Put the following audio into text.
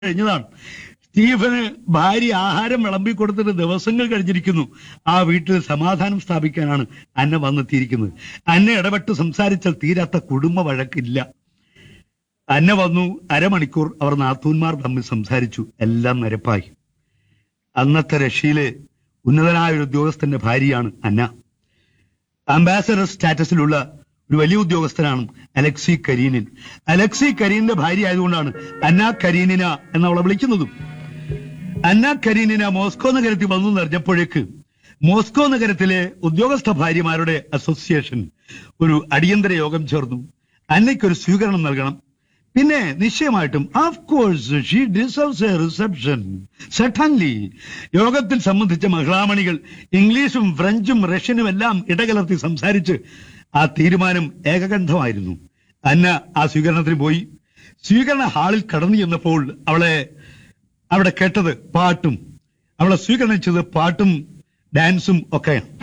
കഴിഞ്ഞതാണ് സ്റ്റീഫന് ഭാര്യ ആഹാരം വിളമ്പി കൊടുത്തിട്ട് ദിവസങ്ങൾ കഴിഞ്ഞിരിക്കുന്നു ആ വീട്ടിൽ സമാധാനം സ്ഥാപിക്കാനാണ് അന്ന വന്നെത്തിയിരിക്കുന്നത് അന്ന ഇടപെട്ട് സംസാരിച്ചാൽ തീരാത്ത കുടുംബ വഴക്കില്ല അന്ന വന്നു അരമണിക്കൂർ അവർ നാത്തൂന്മാർ തമ്മിൽ സംസാരിച്ചു എല്ലാം നിരപ്പായി അന്നത്തെ റഷ്യയിലെ ഉന്നതനായ ഒരു ഉദ്യോഗസ്ഥന്റെ ഭാര്യയാണ് അന്ന അംബാസഡർ സ്റ്റാറ്റസിലുള്ള ഒരു വലിയ ഉദ്യോഗസ്ഥനാണ് അലക്സി കരീനിൻ അലക്സി കരീനിന്റെ ഭാര്യ ആയതുകൊണ്ടാണ് അന്ന കരീനിന എന്നവളെ വിളിക്കുന്നതും അന്ന കരീനിന മോസ്കോ നഗരത്തിൽ വന്നു നിറഞ്ഞപ്പോഴേക്ക് മോസ്കോ നഗരത്തിലെ ഉദ്യോഗസ്ഥ ഭാര്യമാരുടെ അസോസിയേഷൻ ഒരു അടിയന്തര യോഗം ചേർന്നു അന്നയ്ക്കൊരു സ്വീകരണം നൽകണം പിന്നെ നിശ്ചയമായിട്ടും of course she deserves a reception certainly യോഗത്തിൽ സംബന്ധിച്ച മഹിളാമണികൾ ഇംഗ്ലീഷും ഫ്രഞ്ചും റഷ്യനും എല്ലാം ഇടകലർത്തി സംസാരിച്ച് ആ തീരുമാനം ഏകകണ്ഠമായിരുന്നു അന്ന ആ സ്വീകരണത്തിന് പോയി സ്വീകരണ ഹാളിൽ കടന്നു ചെന്നപ്പോൾ അവളെ അവിടെ കേട്ടത് പാട്ടും അവളെ സ്വീകരിച്ചത് പാട്ടും ഡാൻസും ഒക്കെയാണ്